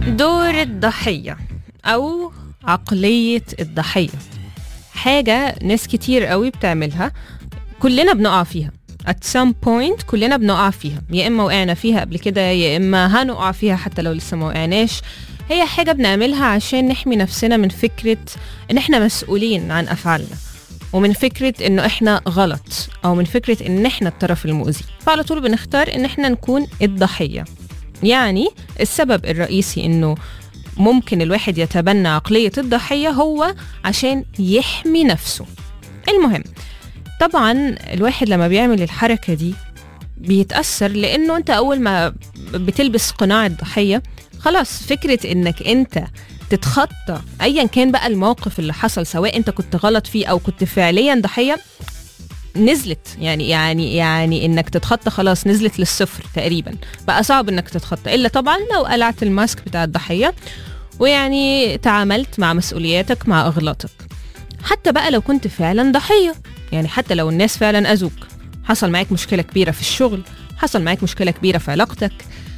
دور الضحية أو عقلية الضحية حاجة ناس كتير قوي بتعملها كلنا بنقع فيها at some point كلنا بنقع فيها يا إما وقعنا فيها قبل كده يا إما هنقع فيها حتى لو لسه ما وقعناش هي حاجة بنعملها عشان نحمي نفسنا من فكرة إن إحنا مسؤولين عن أفعالنا ومن فكرة إنه إحنا غلط أو من فكرة إن إحنا الطرف المؤذي فعلى طول بنختار إن إحنا نكون الضحية يعني السبب الرئيسي إنه ممكن الواحد يتبنى عقلية الضحية هو عشان يحمي نفسه المهم طبعا الواحد لما بيعمل الحركة دي بيتأثر لأنه أنت أول ما بتلبس قناع الضحية خلاص فكرة إنك أنت تتخطى أيا كان بقى الموقف اللي حصل سواء أنت كنت غلط فيه أو كنت فعليا ضحية نزلت يعني يعني يعني انك تتخطى خلاص نزلت للصفر تقريبا بقى صعب انك تتخطى الا طبعا لو قلعت الماسك بتاع الضحيه ويعني تعاملت مع مسؤولياتك مع اغلاطك حتى بقى لو كنت فعلا ضحيه يعني حتى لو الناس فعلا اذوك حصل معاك مشكله كبيره في الشغل حصل معاك مشكله كبيره في علاقتك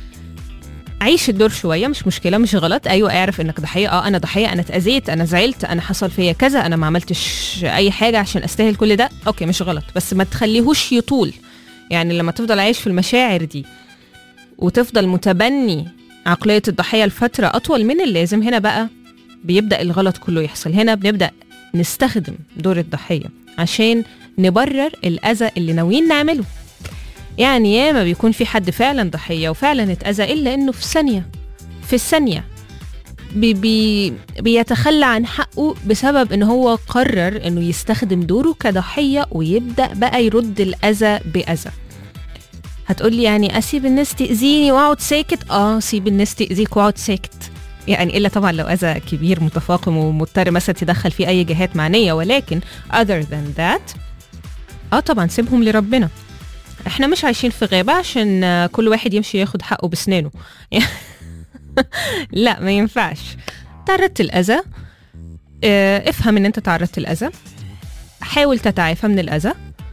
عيش الدور شويه مش مشكله مش غلط ايوه اعرف انك ضحيه اه انا ضحيه انا اتاذيت انا زعلت انا حصل فيا كذا انا ما عملتش اي حاجه عشان استاهل كل ده اوكي مش غلط بس ما تخليهوش يطول يعني لما تفضل عايش في المشاعر دي وتفضل متبني عقليه الضحيه لفتره اطول من اللازم هنا بقى بيبدا الغلط كله يحصل هنا بنبدا نستخدم دور الضحيه عشان نبرر الاذى اللي ناويين نعمله يعني ياما بيكون في حد فعلا ضحية وفعلا اتأذى إلا إنه في ثانية في الثانية بي بي بيتخلى عن حقه بسبب إن هو قرر إنه يستخدم دوره كضحية ويبدأ بقى يرد الأذى بأذى هتقولي يعني أسيب الناس تأذيني وأقعد ساكت؟ آه سيب الناس تأذيك وأقعد ساكت يعني إلا طبعا لو أذى كبير متفاقم ومضطر مثلا تدخل فيه أي جهات معنية ولكن other than that آه طبعا سيبهم لربنا احنا مش عايشين في غابة عشان كل واحد يمشي ياخد حقه بسنانه لا ما ينفعش تعرضت الأذى اه، افهم ان انت تعرضت الأذى حاول تتعافى من الأذى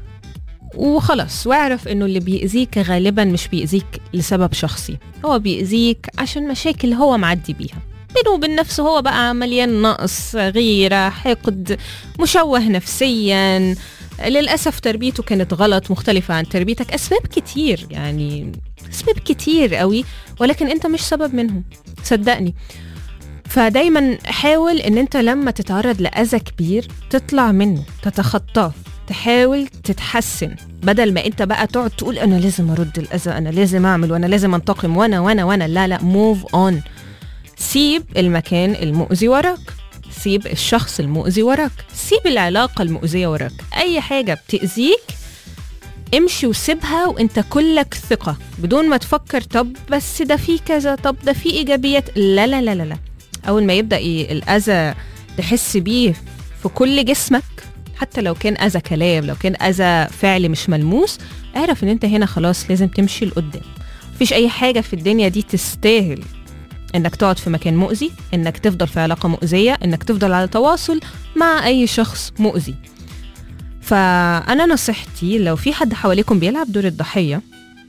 وخلاص واعرف انه اللي بيأذيك غالبا مش بيأذيك لسبب شخصي هو بيأذيك عشان مشاكل هو معدي بيها بينه وبين نفسه هو بقى مليان نقص غيرة حقد مشوه نفسيا للأسف تربيته كانت غلط مختلفة عن تربيتك أسباب كتير يعني أسباب كتير قوي ولكن أنت مش سبب منهم صدقني فدايما حاول ان انت لما تتعرض لأذى كبير تطلع منه تتخطاه تحاول تتحسن بدل ما انت بقى تقعد تقول انا لازم ارد الاذى انا لازم اعمل وانا لازم انتقم وانا وانا وانا لا لا موف اون سيب المكان المؤذي وراك سيب الشخص المؤذي وراك سيب العلاقة المؤذية وراك أي حاجة بتأذيك امشي وسيبها وانت كلك ثقة بدون ما تفكر طب بس ده في كذا طب ده في إيجابيات لا لا لا لا, لا. أول ما يبدأ الأذى تحس بيه في كل جسمك حتى لو كان أذى كلام لو كان أذى فعل مش ملموس اعرف ان انت هنا خلاص لازم تمشي لقدام مفيش أي حاجة في الدنيا دي تستاهل انك تقعد في مكان مؤذي انك تفضل في علاقة مؤذية انك تفضل على تواصل مع اي شخص مؤذي فانا نصيحتي لو في حد حواليكم بيلعب دور الضحية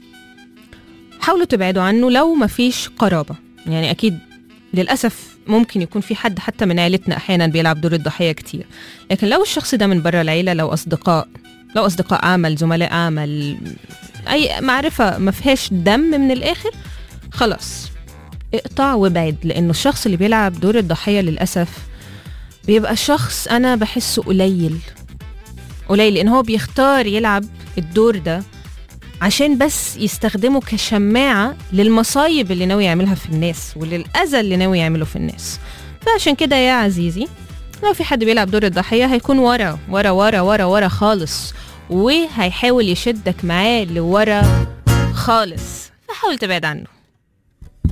حاولوا تبعدوا عنه لو مفيش قرابة يعني اكيد للأسف ممكن يكون في حد حتى من عيلتنا أحيانا بيلعب دور الضحية كتير لكن لو الشخص ده من بره العيلة لو أصدقاء لو أصدقاء عمل زملاء عمل أي معرفة ما فيهاش دم من الآخر خلاص اقطع وابعد لانه الشخص اللي بيلعب دور الضحيه للاسف بيبقى شخص انا بحسه قليل قليل لان هو بيختار يلعب الدور ده عشان بس يستخدمه كشماعه للمصايب اللي ناوي يعملها في الناس وللاذى اللي ناوي يعمله في الناس فعشان كده يا عزيزي لو في حد بيلعب دور الضحيه هيكون ورا ورا ورا ورا ورا خالص وهيحاول يشدك معاه لورا خالص فحاول تبعد عنه